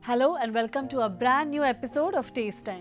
Hello and welcome to a brand new episode of Taste Time.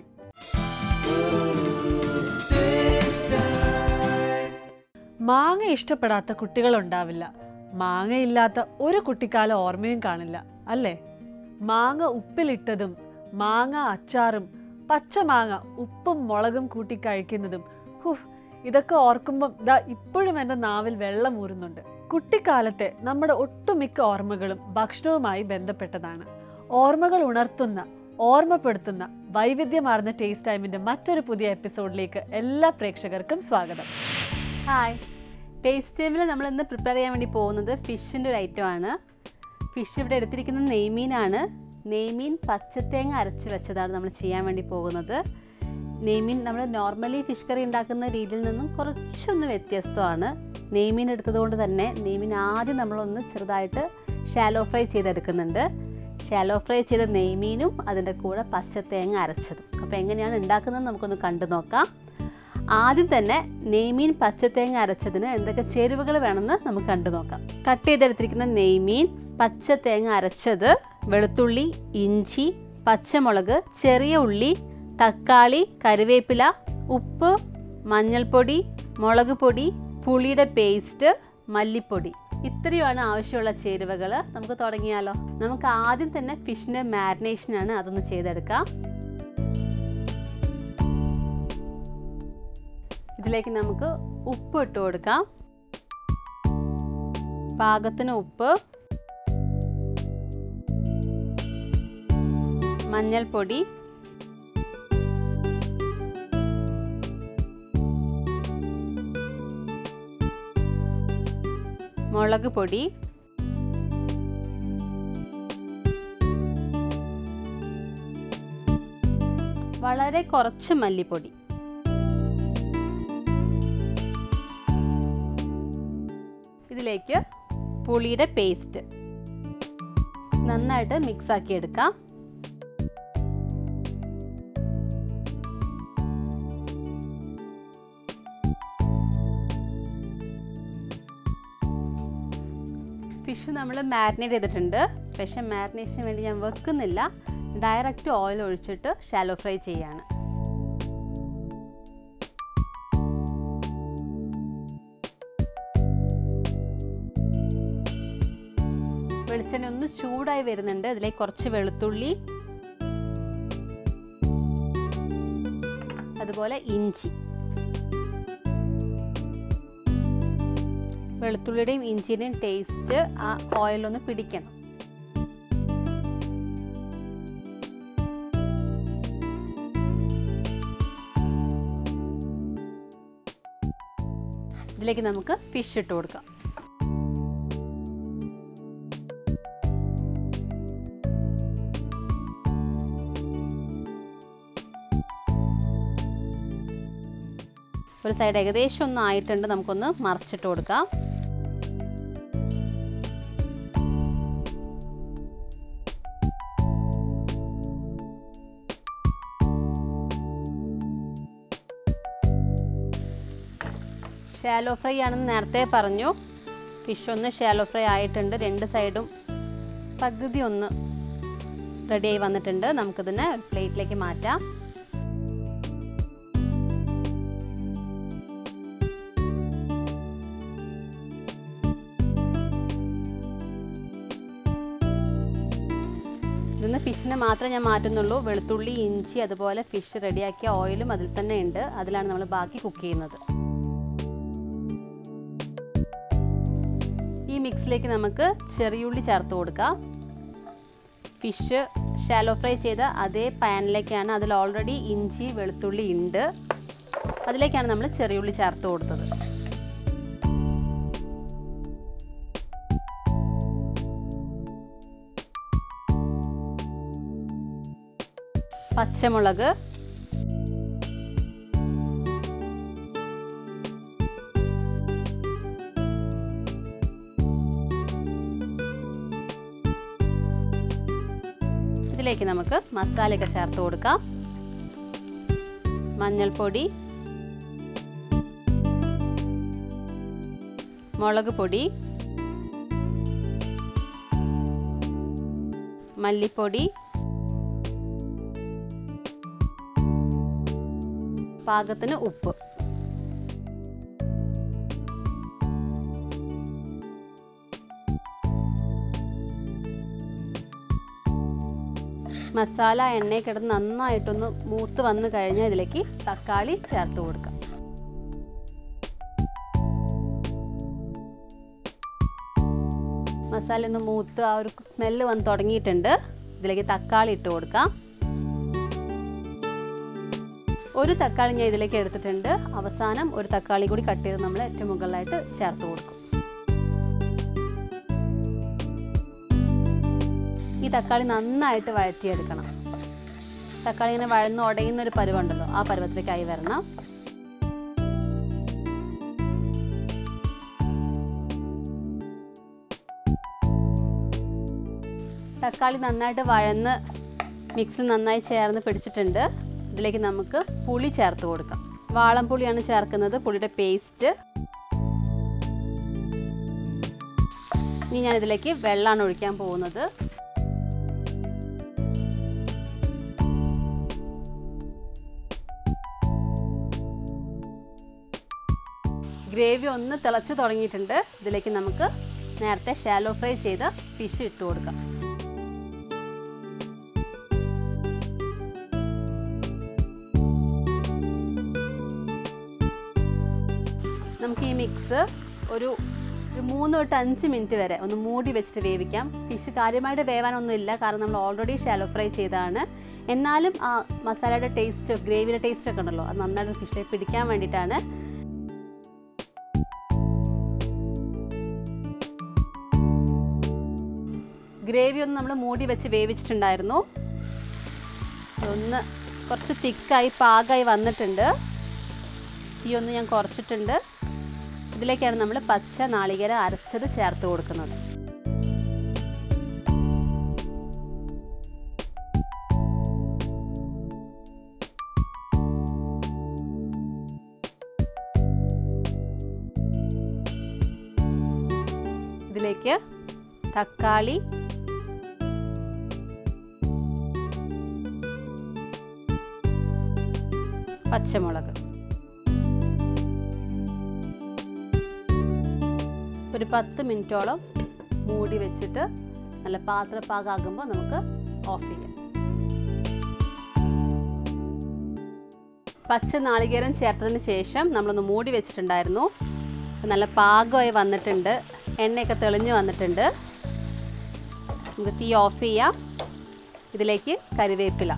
മാങ്ങ ഇഷ്ടപ്പെടാത്ത കുട്ടികളുണ്ടാവില്ല മാങ്ങയില്ലാത്ത ഒരു കുട്ടിക്കാലം ഓർമ്മയും കാണില്ല അല്ലേ മാങ്ങ ഉപ്പിലിട്ടതും മാങ്ങ അച്ചാറും പച്ചമാങ്ങ ഉപ്പും മുളകും കൂട്ടി കഴിക്കുന്നതും ഹുഫ് ഇതൊക്കെ ഓർക്കുമ്പം ദാ ഇപ്പോഴും എൻ്റെ നാവിൽ വെള്ളം ഊറുന്നുണ്ട് കുട്ടിക്കാലത്തെ നമ്മുടെ ഒട്ടുമിക്ക ഓർമ്മകളും ഭക്ഷണവുമായി ബന്ധപ്പെട്ടതാണ് ഓർമ്മകൾ ഉണർത്തുന്ന ഓർമ്മപ്പെടുത്തുന്ന വൈവിധ്യമാർന്ന ടേസ്റ്റ് ടൈമിൻ്റെ മറ്റൊരു പുതിയ എപ്പിസോഡിലേക്ക് എല്ലാ പ്രേക്ഷകർക്കും സ്വാഗതം ഹായ് ടേസ്റ്റ് ടൈമിൽ നമ്മൾ ഇന്ന് പ്രിപ്പയർ ചെയ്യാൻ വേണ്ടി പോകുന്നത് ഫിഷിൻ്റെ ഒരു ഐറ്റം ആണ് ഫിഷ് ഇവിടെ എടുത്തിരിക്കുന്നത് നെയ്മീനാണ് നെയ്മീൻ പച്ചത്തേങ്ങ അരച്ച് വെച്ചതാണ് നമ്മൾ ചെയ്യാൻ വേണ്ടി പോകുന്നത് നെയ്മീൻ നമ്മൾ നോർമലി ഫിഷ് കറി ഉണ്ടാക്കുന്ന രീതിയിൽ നിന്നും കുറച്ചൊന്ന് വ്യത്യസ്തമാണ് നെയ്മീൻ എടുത്തതുകൊണ്ട് തന്നെ നെയ്മീൻ ആദ്യം നമ്മളൊന്ന് ചെറുതായിട്ട് ഷാലോ ഫ്രൈ ചെയ്തെടുക്കുന്നുണ്ട് ഷാലോ ഫ്രൈ ചെയ്ത നെയ്മീനും അതിൻ്റെ കൂടെ പച്ചത്തേങ്ങ അരച്ചതും അപ്പോൾ എങ്ങനെയാണ് ഉണ്ടാക്കുന്നത് നമുക്കൊന്ന് കണ്ടു നോക്കാം ആദ്യം തന്നെ നെയ്മീൻ പച്ചത്തേങ്ങ അരച്ചതിന് എന്തൊക്കെ ചേരുവകൾ വേണമെന്ന് നമുക്ക് കണ്ടു നോക്കാം കട്ട് ചെയ്തെടുത്തിരിക്കുന്ന നെയ്മീൻ പച്ചത്തേങ്ങ അരച്ചത് വെളുത്തുള്ളി ഇഞ്ചി പച്ചമുളക് ചെറിയ ഉള്ളി തക്കാളി കറിവേപ്പില ഉപ്പ് മഞ്ഞൾപ്പൊടി മുളക് പൊടി പുളിയുടെ പേസ്റ്റ് മല്ലിപ്പൊടി ഇത്രയുമാണ് ആവശ്യമുള്ള ചേരുവകൾ നമുക്ക് തുടങ്ങിയാലോ നമുക്ക് ആദ്യം തന്നെ ഫിഷിൻ്റെ മാരിനേഷനാണ് അതൊന്ന് ചെയ്തെടുക്കാം ഇതിലേക്ക് നമുക്ക് ഉപ്പ് ഇട്ട് കൊടുക്കാം പാകത്തിന് ഉപ്പ് മഞ്ഞൾപ്പൊടി മുളക് പൊടി വളരെ കുറച്ച് മല്ലിപ്പൊടി ഇതിലേക്ക് പുളിയുടെ പേസ്റ്റ് നന്നായിട്ട് മിക്സ് ആക്കി എടുക്കാം ഫിഷ് നമ്മൾ മാരിനേറ്റ് ചെയ്തിട്ടുണ്ട് പക്ഷേ മാരിനേഷന് വേണ്ടി ഞാൻ വെക്കുന്നില്ല ഡയറക്റ്റ് ഓയിൽ ഒഴിച്ചിട്ട് ഷാലോ ഫ്രൈ ചെയ്യാണ് വെളിച്ചെണ്ണ ഒന്ന് ചൂടായി വരുന്നുണ്ട് അതിലേക്ക് കുറച്ച് വെളുത്തുള്ളി അതുപോലെ ഇഞ്ചി വെളുത്തുള്ളിയുടെയും ഇഞ്ചിയുടെയും ടേസ്റ്റ് ആ ഓയിലൊന്ന് പിടിക്കണം ഇതിലേക്ക് നമുക്ക് ഫിഷ് ഇട്ട് കൊടുക്കാം ഒരു സൈഡ് ഏകദേശം ഒന്ന് ആയിട്ടുണ്ട് നമുക്കൊന്ന് മറിച്ചിട്ട് കൊടുക്കാം ഷാലോ ഫ്രൈ ആണെന്ന് നേരത്തെ പറഞ്ഞു ഫിഷ് ഒന്ന് ഷാലോ ഫ്രൈ ആയിട്ടുണ്ട് രണ്ട് സൈഡും പകുതി ഒന്ന് റെഡിയായി വന്നിട്ടുണ്ട് നമുക്കിതിനെ പ്ലേറ്റിലേക്ക് മാറ്റാം ഇതിന്ന് ഫിഷിനെ മാത്രമേ ഞാൻ മാറ്റുന്നുള്ളൂ വെളുത്തുള്ളി ഇഞ്ചി അതുപോലെ ഫിഷ് റെഡിയാക്കിയ ഓയിലും അതിൽ തന്നെ ഉണ്ട് അതിലാണ് നമ്മൾ ബാക്കി കുക്ക് ചെയ്യുന്നത് ഈ മിക്സിലേക്ക് നമുക്ക് ചെറിയുള്ളി ചേർത്ത് കൊടുക്കാം ഫിഷ് ഷാലോ ഫ്രൈ ചെയ്ത അതേ പാനിലേക്കാണ് അതിൽ ഓൾറെഡി ഇഞ്ചി വെളുത്തുള്ളി ഉണ്ട് അതിലേക്കാണ് നമ്മൾ ചെറിയുള്ളി ചേർത്ത് കൊടുത്തത് പച്ചമുളക് ഇതിലേക്ക് നമുക്ക് മസാലയൊക്കെ ചേർത്ത് കൊടുക്കാം മഞ്ഞൾപ്പൊടി മുളക് പൊടി മല്ലിപ്പൊടി പാകത്തിന് ഉപ്പ് മസാല എണ്ണയിൽ കിടന്ന് നന്നായിട്ടൊന്ന് മൂത്ത് വന്നു കഴിഞ്ഞാൽ ഇതിലേക്ക് തക്കാളി ചേർത്ത് കൊടുക്കാം മസാല ഒന്ന് മൂത്ത് ആ ഒരു സ്മെല്ല് വന്ന് തുടങ്ങിയിട്ടുണ്ട് ഇതിലേക്ക് തക്കാളി ഇട്ട് കൊടുക്കാം ഒരു തക്കാളി ഞാൻ ഇതിലേക്ക് എടുത്തിട്ടുണ്ട് അവസാനം ഒരു തക്കാളി കൂടി കട്ട് ചെയ്ത് നമ്മൾ ഏറ്റവും മുകളിലായിട്ട് ചേർത്ത് കൊടുക്കും ഈ തക്കാളി നന്നായിട്ട് വഴറ്റിയെടുക്കണം തക്കാളി ഇങ്ങനെ വഴന്ന് ഉടയുന്ന ഒരു പരുവുണ്ടല്ലോ ആ പരുവത്തിലേക്കായി വരണം തക്കാളി നന്നായിട്ട് വഴന്ന് മിക്സിൽ നന്നായി ചേർന്ന് പിടിച്ചിട്ടുണ്ട് ഇതിലേക്ക് നമുക്ക് പുളി ചേർത്ത് കൊടുക്കാം വാളംപുളിയാണ് ചേർക്കുന്നത് പുളിയുടെ പേസ്റ്റ് ഇനി ഞാൻ ഇതിലേക്ക് വെള്ളമാണ് ഒഴിക്കാൻ പോകുന്നത് ഗ്രേവി ഒന്ന് തിളച്ച് തുടങ്ങിയിട്ടുണ്ട് ഇതിലേക്ക് നമുക്ക് നേരത്തെ ഷാലോ ഫ്രൈ ചെയ്ത ഫിഷ് ഇട്ട് കൊടുക്കാം നമുക്ക് ഈ മിക്സ് ഒരു ഒരു മൂന്ന് തൊട്ട് അഞ്ച് മിനിറ്റ് വരെ ഒന്ന് മൂടി വെച്ചിട്ട് വേവിക്കാം ഫിഷ് കാര്യമായിട്ട് വേവാനൊന്നും ഇല്ല കാരണം നമ്മൾ ഓൾറെഡി ഷാലോ ഫ്രൈ ചെയ്തതാണ് എന്നാലും ആ മസാലയുടെ ടേസ്റ്റ് ഗ്രേവിയുടെ ടേസ്റ്റ് ഒക്കെ ഉണ്ടല്ലോ അത് നന്നായിട്ട് ഫിഷിനെ പിടിക്കാൻ വേണ്ടിയിട്ടാണ് ഗ്രേവി ഒന്ന് നമ്മൾ മൂടി വെച്ച് വേവിച്ചിട്ടുണ്ടായിരുന്നു ഒന്ന് കുറച്ച് തിക്കായി പാകമായി വന്നിട്ടുണ്ട് തീ ഒന്ന് ഞാൻ കുറച്ചിട്ടുണ്ട് ഇതിലേക്കാണ് നമ്മൾ പച്ച നാളികേരം അരച്ചത് ചേർത്ത് കൊടുക്കുന്നത് ഇതിലേക്ക് തക്കാളി പച്ചമുളക് ഒരു പത്ത് മിനിറ്റോളം മൂടി വെച്ചിട്ട് നല്ല പാത്രപ്പാകാകുമ്പോൾ നമുക്ക് ഓഫ് ചെയ്യാം പച്ച നാളികേരം ചേർത്തതിന് ശേഷം നമ്മളൊന്ന് മൂടി വെച്ചിട്ടുണ്ടായിരുന്നു നല്ല പാകമായി വന്നിട്ടുണ്ട് എണ്ണയൊക്കെ തെളിഞ്ഞ് വന്നിട്ടുണ്ട് നമുക്ക് തീ ഓഫ് ചെയ്യാം ഇതിലേക്ക് കറിവേപ്പില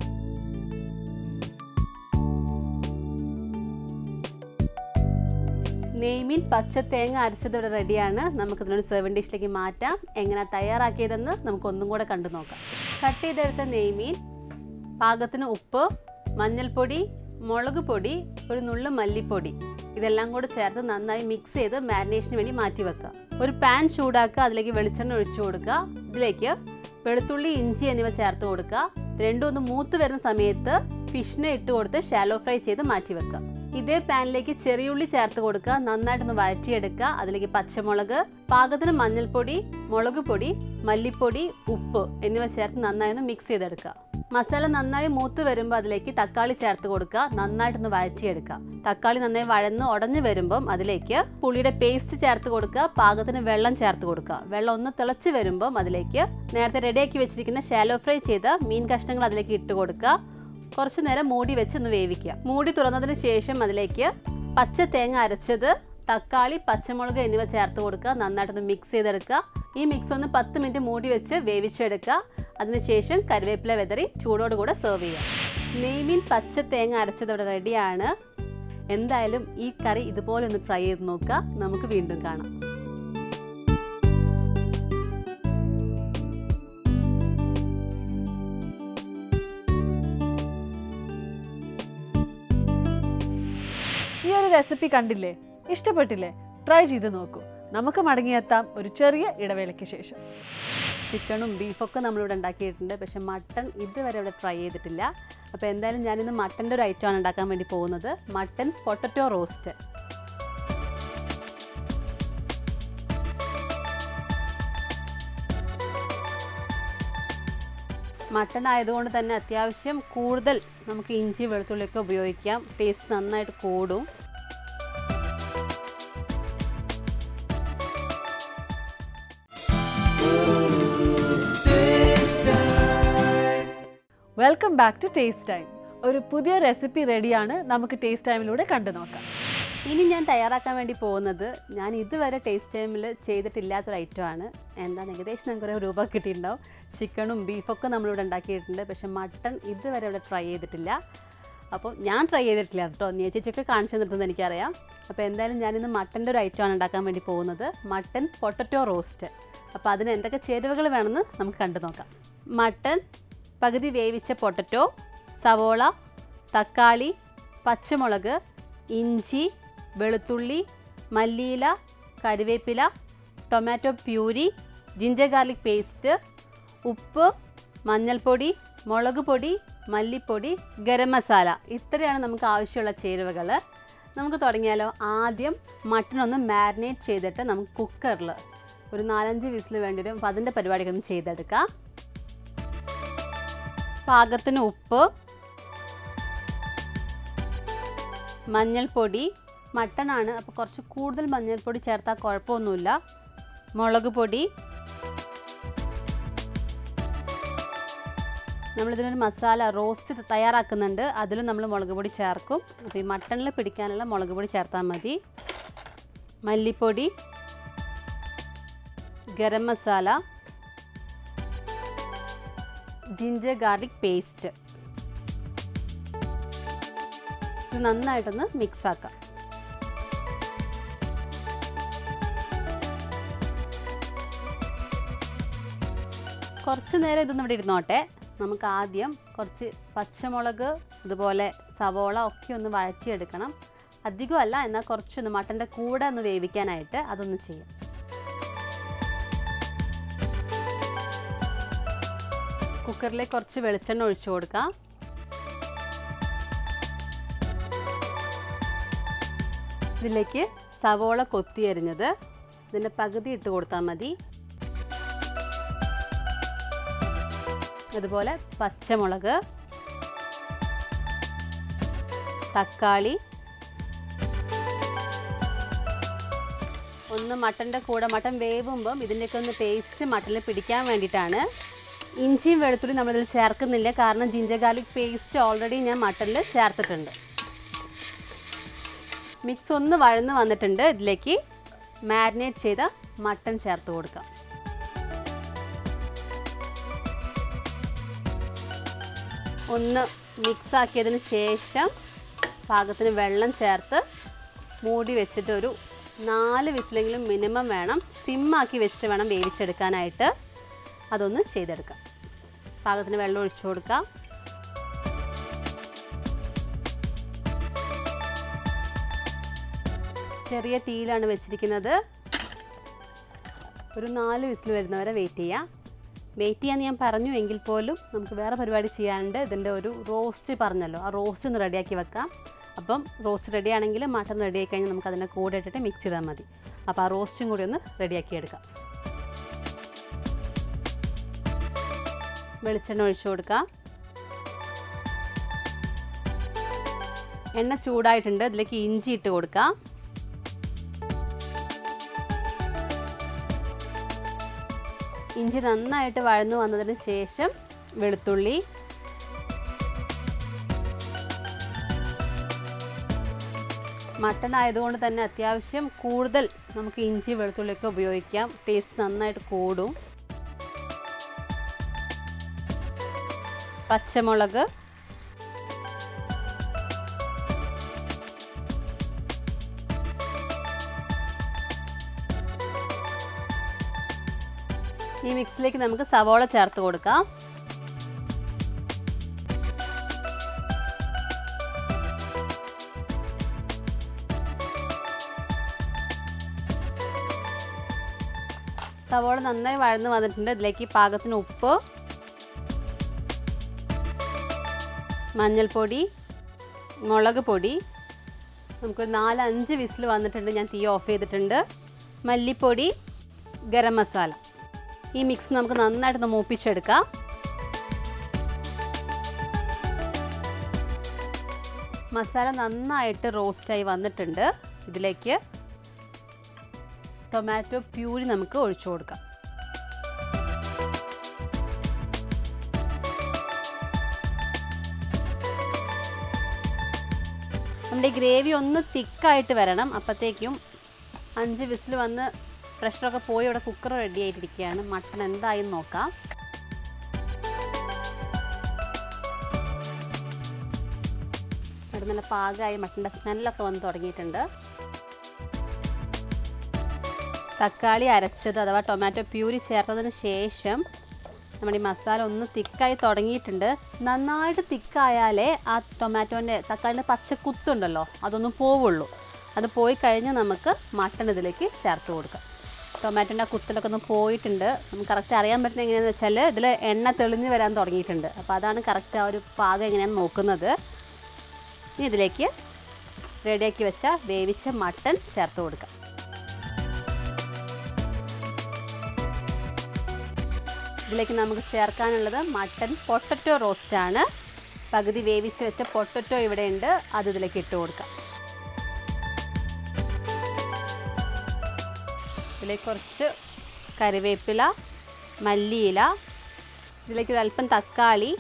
നെയ്മീൻ പച്ച തേങ്ങ അരച്ചത് ഇവിടെ റെഡിയാണ് നമുക്ക് ഇതിനൊരു സെർവൻ ഡിഷിലേക്ക് മാറ്റാം എങ്ങനെ തയ്യാറാക്കിയതെന്ന് നമുക്ക് ഒന്നും കൂടെ കണ്ടു നോക്കാം കട്ട് ചെയ്തെടുത്ത നെയ്മീൻ പാകത്തിന് ഉപ്പ് മഞ്ഞൾപ്പൊടി മുളക് പൊടി ഒരു നുള്ളു മല്ലിപ്പൊടി ഇതെല്ലാം കൂടെ ചേർത്ത് നന്നായി മിക്സ് ചെയ്ത് മാരിനേഷന് വേണ്ടി മാറ്റി വെക്കുക ഒരു പാൻ ചൂടാക്കുക അതിലേക്ക് വെളിച്ചെണ്ണ ഒഴിച്ചു കൊടുക്കുക ഇതിലേക്ക് വെളുത്തുള്ളി ഇഞ്ചി എന്നിവ ചേർത്ത് കൊടുക്കുക രണ്ടും ഒന്ന് മൂത്ത് വരുന്ന സമയത്ത് ഫിഷിനെ ഇട്ട് കൊടുത്ത് ഷാലോ ഫ്രൈ ചെയ്ത് മാറ്റി വെക്കുക ഇതേ പാനിലേക്ക് ചെറിയുള്ളി ചേർത്ത് കൊടുക്കുക നന്നായിട്ടൊന്ന് വഴറ്റിയെടുക്കുക അതിലേക്ക് പച്ചമുളക് പാകത്തിന് മഞ്ഞൾപ്പൊടി മുളക് പൊടി മല്ലിപ്പൊടി ഉപ്പ് എന്നിവ ചേർത്ത് നന്നായി ഒന്ന് മിക്സ് ചെയ്തെടുക്കുക മസാല നന്നായി മൂത്ത് വരുമ്പോൾ അതിലേക്ക് തക്കാളി ചേർത്ത് കൊടുക്കുക നന്നായിട്ടൊന്ന് വഴറ്റിയെടുക്കുക തക്കാളി നന്നായി വഴന്ന് ഉടഞ്ഞു വരുമ്പം അതിലേക്ക് പുളിയുടെ പേസ്റ്റ് ചേർത്ത് കൊടുക്കുക പാകത്തിന് വെള്ളം ചേർത്ത് കൊടുക്കുക വെള്ളം ഒന്ന് തിളച്ച് വരുമ്പം അതിലേക്ക് നേരത്തെ റെഡിയാക്കി വെച്ചിരിക്കുന്ന ഷാലോ ഫ്രൈ ചെയ്ത മീൻ കഷ്ണങ്ങൾ അതിലേക്ക് ഇട്ട് കൊടുക്കുക കുറച്ചു നേരം മൂടി വെച്ച് ഒന്ന് വേവിക്കുക മൂടി തുറന്നതിന് ശേഷം അതിലേക്ക് പച്ച തേങ്ങ അരച്ചത് തക്കാളി പച്ചമുളക് എന്നിവ ചേർത്ത് കൊടുക്കുക നന്നായിട്ടൊന്ന് മിക്സ് ചെയ്തെടുക്കുക ഈ മിക്സ് ഒന്ന് പത്ത് മിനിറ്റ് മൂടി വെച്ച് വേവിച്ചെടുക്കുക അതിനുശേഷം കറിവേപ്പില വെതറി ചൂടോട് കൂടെ സെർവ് ചെയ്യുക നെയ്മീൻ പച്ച തേങ്ങ അരച്ചത് ഇവിടെ റെഡിയാണ് എന്തായാലും ഈ കറി ഇതുപോലെ ഒന്ന് ട്രൈ ചെയ്ത് നോക്കുക നമുക്ക് വീണ്ടും കാണാം ഈ ഒരു റെസിപ്പി കണ്ടില്ലേ ഇഷ്ടപ്പെട്ടില്ലേ ട്രൈ ചെയ്ത് നോക്കൂ നമുക്ക് മടങ്ങിയെത്താം ഒരു ചെറിയ ഇടവേളയ്ക്ക് ശേഷം ചിക്കണും ബീഫൊക്കെ നമ്മളിവിടെ ഉണ്ടാക്കിയിട്ടുണ്ട് പക്ഷെ മട്ടൺ ഇതുവരെ ഇവിടെ ട്രൈ ചെയ്തിട്ടില്ല അപ്പോൾ എന്തായാലും ഞാനിന്ന് മട്ടൻ്റെ ഒരു ഐറ്റമാണ് ഉണ്ടാക്കാൻ വേണ്ടി പോകുന്നത് മട്ടൻ പൊട്ടറ്റോ റോസ്റ്റ് മട്ടൺ ആയതുകൊണ്ട് തന്നെ അത്യാവശ്യം കൂടുതൽ നമുക്ക് ഇഞ്ചി വെളുത്തുള്ളിയൊക്കെ ഉപയോഗിക്കാം ടേസ്റ്റ് നന്നായിട്ട് കൂടും welcome back to taste time ഒരു പുതിയ റെസിപ്പി റെഡിയാണ് നമുക്ക് ടേസ്റ്റ് ടൈമിലൂടെ കണ്ടു നോക്കാം ഇനി ഞാൻ തയ്യാറാക്കാൻ വേണ്ടി പോകുന്നത് ഞാൻ ഇതുവരെ ടേസ്റ്റ് ടൈമിൽ ചെയ്തിട്ടില്ലാത്തൊരു ഐറ്റമാണ് എന്താണ് ഏകദേശം നമുക്ക് ഒരു രൂപ കിട്ടിയിട്ടുണ്ടാവും ചിക്കണും ബീഫൊക്കെ നമ്മളിവിടെ ഉണ്ടാക്കിയിട്ടുണ്ട് പക്ഷെ മട്ടൺ ഇതുവരെ ഇവിടെ ട്രൈ ചെയ്തിട്ടില്ല അപ്പോൾ ഞാൻ ട്രൈ ചെയ്തിട്ടില്ല കേട്ടോ ചേച്ചിയൊക്കെ കാണിച്ചു തന്നിട്ടെന്ന് എനിക്കറിയാം അപ്പോൾ എന്തായാലും ഞാനിന്ന് മട്ടൻ്റെ ഒരു ഐറ്റമാണ് ഉണ്ടാക്കാൻ വേണ്ടി പോകുന്നത് മട്ടൺ പൊട്ടറ്റോ റോസ്റ്റ് അപ്പോൾ അതിന് എന്തൊക്കെ ചേരുവകൾ വേണമെന്ന് നമുക്ക് കണ്ടു നോക്കാം മട്ടൺ പകുതി വേവിച്ച പൊട്ടറ്റോ സവോള തക്കാളി പച്ചമുളക് ഇഞ്ചി വെളുത്തുള്ളി മല്ലിയില കറിവേപ്പില tomato puree ginger garlic paste ഉപ്പ് മഞ്ഞൾപ്പൊടി മുളക് പൊടി മല്ലിപ്പൊടി ഗരം മസാല ഇത്രയാണ് നമുക്ക് ആവശ്യമുള്ള ചേരുവകൾ നമുക്ക് തുടങ്ങിയാലോ ആദ്യം മട്ടൺ ഒന്ന് മാരിനേറ്റ് ചെയ്തിട്ട് നമുക്ക് കുക്കറിൽ ഒരു നാലഞ്ച് വിസിൽ വേണ്ടി വരും അപ്പോൾ അതിൻ്റെ പരിപാടിയൊക്കെ ഒന്ന് ചെയ്തെടുക്കാം പാകത്തിന് ഉപ്പ് മഞ്ഞൾപ്പൊടി മട്ടണാണ് അപ്പോൾ കുറച്ച് കൂടുതൽ മഞ്ഞൾപ്പൊടി ചേർത്താൽ കുഴപ്പമൊന്നുമില്ല മുളക് പൊടി നമ്മളിതിനൊരു മസാല റോസ്റ്റ് തയ്യാറാക്കുന്നുണ്ട് അതിലും നമ്മൾ മുളക് പൊടി ചേർക്കും അപ്പോൾ ഈ മട്ടണിൽ പിടിക്കാനുള്ള മുളക് പൊടി ചേർത്താൽ മതി മല്ലിപ്പൊടി garam masala ginger garlic paste ഇത് നന്നായിട്ടൊന്ന് മിക്സ് ആക്കാം കുറച്ച് നേരം ഇതൊന്നും ഇവിടെ ഇരുന്നോട്ടെ നമുക്ക് ആദ്യം കുറച്ച് പച്ചമുളക് ഇതുപോലെ സവോള ഒക്കെ ഒന്ന് വഴറ്റിയെടുക്കണം അധികമല്ല എന്നാൽ കുറച്ചൊന്ന് മട്ടൻ്റെ കൂടെ ഒന്ന് വേവിക്കാനായിട്ട് അതൊന്ന് ചെയ്യാം കുക്കറിലേക്ക് കുറച്ച് വെളിച്ചെണ്ണ ഒഴിച്ചു കൊടുക്കാം ഇതിലേക്ക് സവോള കൊത്തി അരിഞ്ഞത് ഇതിൻ്റെ പകുതി ഇട്ട് കൊടുത്താൽ മതി അതുപോലെ പച്ചമുളക് തക്കാളി ഒന്ന് മട്ടൻ്റെ കൂടെ മട്ടൻ വേവുമ്പം ഇതിൻ്റെയൊക്കെ ഒന്ന് ടേസ്റ്റ് മട്ടനിൽ പിടിക്കാൻ വേണ്ടിയിട്ടാണ് ഇഞ്ചിയും വെളുത്തുള്ളി നമ്മളിതിൽ ചേർക്കുന്നില്ല കാരണം ജിഞ്ചർ ഗാർലിക് പേസ്റ്റ് ഓൾറെഡി ഞാൻ മട്ടനിൽ ചേർത്തിട്ടുണ്ട് മിക്സ് ഒന്ന് വഴന്ന് വന്നിട്ടുണ്ട് ഇതിലേക്ക് മാരിനേറ്റ് ചെയ്ത മട്ടൺ ചേർത്ത് കൊടുക്കാം ഒന്ന് മിക്സ് ആക്കിയതിന് ശേഷം പാകത്തിന് വെള്ളം ചേർത്ത് മൂടി വെച്ചിട്ട് ഒരു നാല് വിസിലെങ്കിലും മിനിമം വേണം സിമ്മാക്കി വെച്ചിട്ട് വേണം വേവിച്ചെടുക്കാനായിട്ട് അതൊന്ന് ചെയ്തെടുക്കാം പാകത്തിന് വെള്ളം ഒഴിച്ചു കൊടുക്കാം ചെറിയ തീയിലാണ് വെച്ചിരിക്കുന്നത് ഒരു നാല് വിസിൽ വരുന്നവരെ വെയിറ്റ് ചെയ്യാം വെയിറ്റ് ചെയ്യാൻ ഞാൻ പറഞ്ഞു എങ്കിൽ പോലും നമുക്ക് വേറെ പരിപാടി ചെയ്യാനുണ്ട് ഇതിൻ്റെ ഒരു റോസ്റ്റ് പറഞ്ഞല്ലോ ആ റോസ്റ്റ് ഒന്ന് റെഡിയാക്കി വെക്കാം അപ്പം റോസ്റ്റ് റെഡി ആണെങ്കിൽ മട്ടൺ റെഡി ആയി കഴിഞ്ഞാൽ നമുക്ക് അതിൻ്റെ കൂടെ ഇട്ടിട്ട് മിക്സ് ചെയ്താൽ മതി അപ്പോൾ ആ റോസ്റ്റും കൂടി ഒന്ന് റെഡിയാക്കി എടുക്കാം വെളിച്ചെണ്ണ ഒഴിച്ചു കൊടുക്കാം എണ്ണ ചൂടായിട്ടുണ്ട് ഇതിലേക്ക് ഇഞ്ചി ഇട്ട് കൊടുക്കാം ഇഞ്ചി നന്നായിട്ട് വഴന്നു വന്നതിന് ശേഷം വെളുത്തുള്ളി മട്ടൺ ആയതുകൊണ്ട് തന്നെ അത്യാവശ്യം കൂടുതൽ നമുക്ക് ഇഞ്ചി വെളുത്തുള്ളിയൊക്കെ ഉപയോഗിക്കാം ടേസ്റ്റ് നന്നായിട്ട് കൂടും പച്ചമുളക് ഈ മിക്സിലേക്ക് നമുക്ക് സവോള ചേർത്ത് കൊടുക്കാം സവോള നന്നായി വഴന്ന് വന്നിട്ടുണ്ട് ഇതിലേക്ക് പാകത്തിന് ഉപ്പ് മഞ്ഞൾപ്പൊടി മുളക് പൊടി നമുക്കൊരു നാലഞ്ച് വിസിൽ വന്നിട്ടുണ്ട് ഞാൻ തീ ഓഫ് ചെയ്തിട്ടുണ്ട് മല്ലിപ്പൊടി ഗരം മസാല ഈ മിക്സ് നമുക്ക് നന്നായിട്ടൊന്ന് മൂപ്പിച്ചെടുക്കാം മസാല നന്നായിട്ട് റോസ്റ്റായി വന്നിട്ടുണ്ട് ഇതിലേക്ക് ടൊമാറ്റോ പ്യൂരി നമുക്ക് ഒഴിച്ചു കൊടുക്കാം നമ്മുടെ ഈ ഗ്രേവി ഒന്ന് തിക്കായിട്ട് വരണം അപ്പോഴത്തേക്കും അഞ്ച് വിസിൽ വന്ന് പ്രഷറൊക്കെ പോയി ഇവിടെ കുക്കർ റെഡി ആയിട്ടിരിക്കുകയാണ് മട്ടൺ എന്തായി എന്ന് നോക്കാം അവിടെ നല്ല പാകമായി മട്ടൻ്റെ സ്മെല്ലൊക്കെ വന്ന് തുടങ്ങിയിട്ടുണ്ട് തക്കാളി അരച്ചത് അഥവാ ടൊമാറ്റോ പ്യൂരി ചേർത്തതിന് ശേഷം നമ്മുടെ ഈ മസാല ഒന്ന് തിക്കായി തുടങ്ങിയിട്ടുണ്ട് നന്നായിട്ട് തിക്കായാലേ ആ ടൊമാറ്റോൻ്റെ തക്കാളിൻ്റെ പച്ചക്കുത്തുണ്ടല്ലോ അതൊന്നും പോവുള്ളൂ അത് പോയി കഴിഞ്ഞ് നമുക്ക് മട്ടൺ ഇതിലേക്ക് ചേർത്ത് കൊടുക്കാം ടൊമാറ്റോൻ്റെ ആ കുത്തിലൊക്കെ ഒന്ന് പോയിട്ടുണ്ട് നമുക്ക് കറക്റ്റ് അറിയാൻ പറ്റുന്നത് എങ്ങനെയാണെന്ന് വെച്ചാൽ ഇതിൽ എണ്ണ തെളിഞ്ഞ് വരാൻ തുടങ്ങിയിട്ടുണ്ട് അപ്പോൾ അതാണ് കറക്റ്റ് ആ ഒരു പാകം എങ്ങനെയാണെന്ന് നോക്കുന്നത് ഇനി ഇതിലേക്ക് റെഡിയാക്കി വെച്ച വേവിച്ച മട്ടൺ ചേർത്ത് കൊടുക്കാം ഇതിലേക്ക് നമുക്ക് ചേർക്കാനുള്ളത് മട്ടൺ പൊട്ടറ്റോ റോസ്റ്റാണ് പകുതി വേവിച്ച് വെച്ച പൊട്ടറ്റോ ഇവിടെ ഉണ്ട് അത് ഇതിലേക്ക് ഇട്ട് കൊടുക്കാം ഇതിലേക്ക് കുറച്ച് കറിവേപ്പില മല്ലിയില ഇതിലേക്ക് ഒരു അല്പം തക്കാളി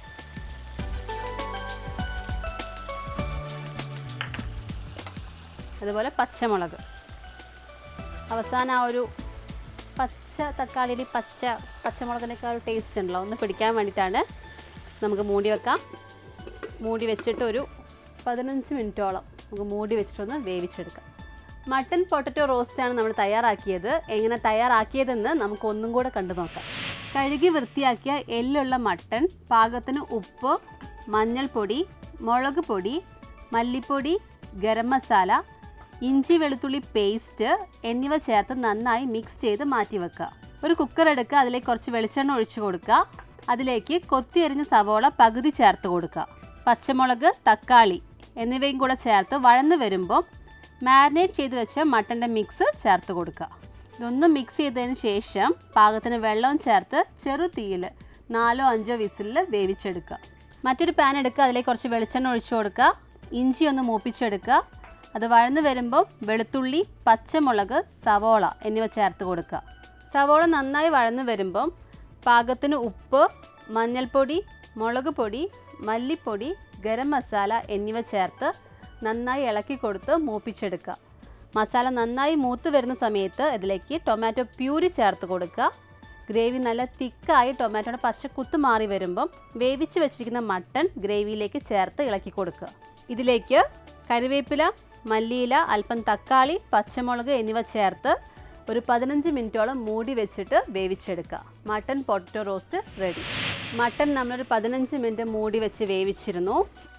അതുപോലെ പച്ചമുളക് അവസാനം ആ ഒരു പച്ച തക്കാളിയിൽ പച്ച പച്ചമുളകിനൊക്കെ ഒരു ടേസ്റ്റ് ഉണ്ടല്ലോ ഒന്ന് പിടിക്കാൻ വേണ്ടിയിട്ടാണ് നമുക്ക് മൂടി വെക്കാം മൂടി വെച്ചിട്ട് ഒരു പതിനഞ്ച് മിനിറ്റോളം നമുക്ക് മൂടി വെച്ചിട്ടൊന്ന് വേവിച്ചെടുക്കാം മട്ടൻ പൊട്ടറ്റോ റോസ്റ്റാണ് നമ്മൾ തയ്യാറാക്കിയത് എങ്ങനെ തയ്യാറാക്കിയതെന്ന് നമുക്ക് ഒന്നും കൂടെ കണ്ടു നോക്കാം കഴുകി വൃത്തിയാക്കിയ എല്ലുള്ള മട്ടൺ പാകത്തിന് ഉപ്പ് മഞ്ഞൾപ്പൊടി മുളക് പൊടി മല്ലിപ്പൊടി ഗരം മസാല ഇഞ്ചി വെളുത്തുള്ളി പേസ്റ്റ് എന്നിവ ചേർത്ത് നന്നായി മിക്സ് ചെയ്ത് മാറ്റി വെക്കുക ഒരു കുക്കർ എടുക്കുക അതിലേക്ക് കുറച്ച് വെളിച്ചെണ്ണ ഒഴിച്ചു കൊടുക്കുക അതിലേക്ക് കൊത്തിയരിഞ്ഞ സവോള പകുതി ചേർത്ത് കൊടുക്കുക പച്ചമുളക് തക്കാളി എന്നിവയും കൂടെ ചേർത്ത് വഴന്ന് വരുമ്പോൾ മാരിനേറ്റ് ചെയ്ത് വെച്ച മട്ടൻ്റെ മിക്സ് ചേർത്ത് കൊടുക്കുക ഇതൊന്ന് മിക്സ് ചെയ്തതിന് ശേഷം പാകത്തിന് വെള്ളവും ചേർത്ത് ചെറു തീയിൽ നാലോ അഞ്ചോ വിസിലിൽ വേവിച്ചെടുക്കുക മറ്റൊരു പാൻ എടുക്കുക അതിലേക്ക് കുറച്ച് വെളിച്ചെണ്ണ ഒഴിച്ചു കൊടുക്കുക ഇഞ്ചി ഒന്ന് മൂപ്പിച്ചെടുക്കുക അത് വഴന്ന് വരുമ്പോൾ വെളുത്തുള്ളി പച്ചമുളക് സവോള എന്നിവ ചേർത്ത് കൊടുക്കുക സവോള നന്നായി വഴന്ന് വരുമ്പം പാകത്തിന് ഉപ്പ് മഞ്ഞൾപ്പൊടി മുളക് പൊടി മല്ലിപ്പൊടി ഗരം മസാല എന്നിവ ചേർത്ത് നന്നായി ഇളക്കി കൊടുത്ത് മൂപ്പിച്ചെടുക്കുക മസാല നന്നായി മൂത്ത് വരുന്ന സമയത്ത് ഇതിലേക്ക് ടൊമാറ്റോ പ്യൂരി ചേർത്ത് കൊടുക്കുക ഗ്രേവി നല്ല തിക്കായി ടൊമാറ്റോയുടെ പച്ചക്കുത്ത് മാറി വരുമ്പം വേവിച്ച് വെച്ചിരിക്കുന്ന മട്ടൺ ഗ്രേവിയിലേക്ക് ചേർത്ത് ഇളക്കി കൊടുക്കുക ഇതിലേക്ക് കറിവേപ്പില മല്ലിയില അല്പം തക്കാളി പച്ചമുളക് എന്നിവ ചേർത്ത് ഒരു പതിനഞ്ച് മിനിറ്റോളം മൂടി വെച്ചിട്ട് വേവിച്ചെടുക്കുക mutton potato roast ready mutton നമ്മളൊരു പതിനഞ്ച് മിനിറ്റ് മൂടി വെച്ച് വേവിച്ചിരുന്നു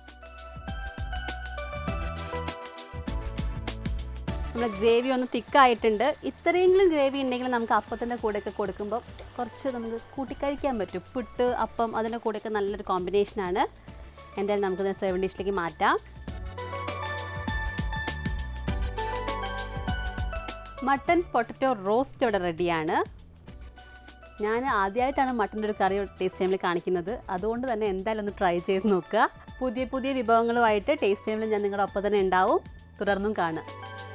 നമ്മുടെ ഗ്രേവി ഒന്ന് തിക്കായിട്ടുണ്ട് ഇത്രയെങ്കിലും ഗ്രേവി ഉണ്ടെങ്കിൽ നമുക്ക് അപ്പത്തിൻ്റെ കൂടെയൊക്കെ കൊടുക്കുമ്പോൾ കുറച്ച് നമുക്ക് കൂട്ടിക്കഴിക്കാൻ പറ്റും പുട്ട് അപ്പം അതിൻ്റെ കൂടെയൊക്കെ നല്ലൊരു കോമ്പിനേഷനാണ് എന്തായാലും നമുക്കിത് സെവൻ ഡിഷിലേക്ക് മാറ്റാം മട്ടൻ പൊട്ടറ്റോ റോസ്റ്റ് ഇവിടെ റെഡിയാണ് ഞാൻ ആദ്യമായിട്ടാണ് മട്ടൻ്റെ ഒരു കറി ടേസ്റ്റ് ടൈമിൽ കാണിക്കുന്നത് അതുകൊണ്ട് തന്നെ എന്തായാലും ഒന്ന് ട്രൈ ചെയ്ത് നോക്കുക പുതിയ പുതിയ വിഭവങ്ങളുമായിട്ട് ടേസ്റ്റ് ടൈമിൽ ഞാൻ നിങ്ങളുടെ ഒപ്പം തന്നെ ഉണ്ടാവും തുടർന്നും കാണുക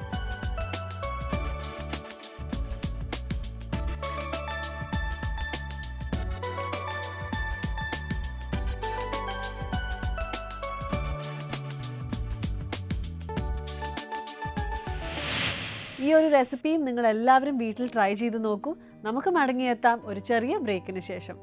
ഈ ഒരു റെസിപ്പിയും നിങ്ങൾ എല്ലാവരും വീട്ടിൽ ട്രൈ ചെയ്ത് നോക്കൂ നമുക്ക് മടങ്ങിയെത്താം ഒരു ചെറിയ ബ്രേക്കിന് ശേഷം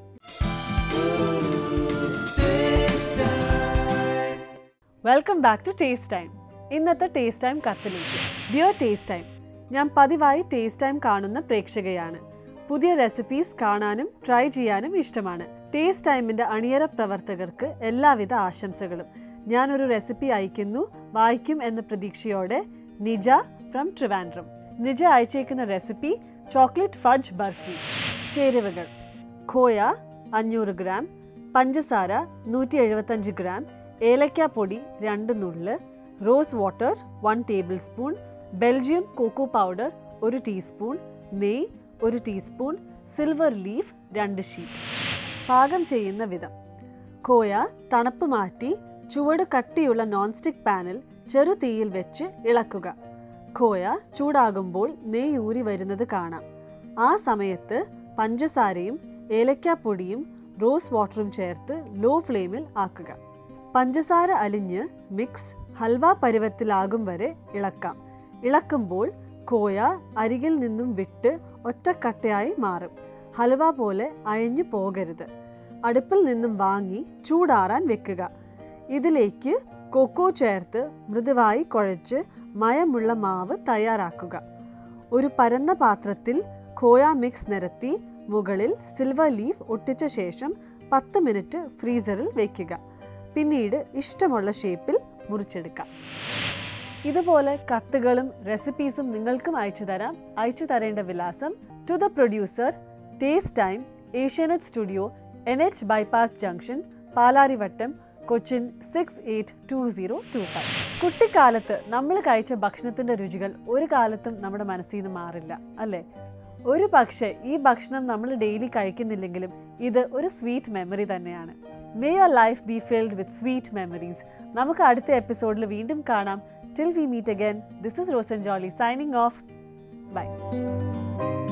welcome back to taste time ഇന്നത്തെ ടേസ്റ്റ് ടൈം കത്തിലേക്ക് ഡിയർ ടേസ്റ്റ് ടൈം ഞാൻ പതിവായി ടേസ്റ്റ് ടൈം കാണുന്ന പ്രേക്ഷകയാണ് പുതിയ റെസിപ്പീസ് കാണാനും ട്രൈ ചെയ്യാനും ഇഷ്ടമാണ് ടേസ്റ്റ് ടൈമിന്റെ അണിയറ പ്രവർത്തകർക്ക് എല്ലാവിധ ആശംസകളും ഞാനൊരു റെസിപ്പി അയക്കുന്നു വായിക്കും എന്ന പ്രതീക്ഷയോടെ നിജ ഫ്രം ട്രിവാൻഡ്രം നിജ അയച്ചേക്കുന്ന റെസിപ്പി ചോക്ലേറ്റ് ഫഡ്ജ് ബർഫി ചേരുവകൾ ഖോയ അഞ്ഞൂറ് ഗ്രാം പഞ്ചസാര നൂറ്റി എഴുപത്തഞ്ച് ഗ്രാം ഏലക്കാപ്പൊടി രണ്ട് നുള്ള് rose water one table spoon Belgium cocoa powder ഒരു ടീസ്പൂൺ നെയ് ഒരു ടീസ്പൂൺ സിൽവർ ലീഫ് രണ്ട് ഷീറ്റ് പാകം ചെയ്യുന്ന വിധം കോയ തണുപ്പ് മാറ്റി ചുവട് കട്ടിയുള്ള നോൺ സ്റ്റിക് പാനിൽ ചെറു തീയിൽ വെച്ച് ഇളക്കുക ഖോയ ചൂടാകുമ്പോൾ നെയ്യ് ഊരി വരുന്നത് കാണാം ആ സമയത്ത് പഞ്ചസാരയും ഏലക്കാപ്പൊടിയും റോസ് വാട്ടറും ചേർത്ത് ലോ ഫ്ലെയിമിൽ ആക്കുക പഞ്ചസാര അലിഞ്ഞ് മിക്സ് ഹൽവ പരുവത്തിലാകും വരെ ഇളക്കാം ഇളക്കുമ്പോൾ കോയ അരികിൽ നിന്നും വിട്ട് ഒറ്റക്കട്ടയായി മാറും ഹൽവ പോലെ അഴിഞ്ഞു പോകരുത് അടുപ്പിൽ നിന്നും വാങ്ങി ചൂടാറാൻ വെക്കുക ഇതിലേക്ക് കൊക്കോ ചേർത്ത് മൃദുവായി കുഴച്ച് മയമുള്ള മാവ് തയ്യാറാക്കുക ഒരു പരന്ന പാത്രത്തിൽ ഖോയ മിക്സ് നിരത്തി മുകളിൽ സിൽവർ ലീഫ് ഒട്ടിച്ച ശേഷം പത്ത് മിനിറ്റ് ഫ്രീസറിൽ വയ്ക്കുക പിന്നീട് ഇഷ്ടമുള്ള ഷേപ്പിൽ മുറിച്ചെടുക്കാം ഇതുപോലെ കത്തുകളും റെസിപ്പീസും നിങ്ങൾക്കും അയച്ചു തരാം അയച്ചു തരേണ്ട വിലാസം to the producer taste time Asianet studio N H bypass junction Palarivattom Cochin six eight two zero two five കുട്ടിക്കാലത്ത് നമ്മൾ കഴിച്ച ഭക്ഷണത്തിൻ്റെ രുചികൾ ഒരു കാലത്തും നമ്മുടെ മനസ്സിൽ നിന്ന് മാറില്ല അല്ലേ ഒരു പക്ഷേ ഈ ഭക്ഷണം നമ്മൾ ഡെയിലി കഴിക്കുന്നില്ലെങ്കിലും ഇത് ഒരു സ്വീറ്റ് മെമ്മറി തന്നെയാണ് may your life be filled with sweet memories നമുക്ക് അടുത്ത എപ്പിസോഡിൽ വീണ്ടും കാണാം till we meet again this is Rosan Jolly signing off by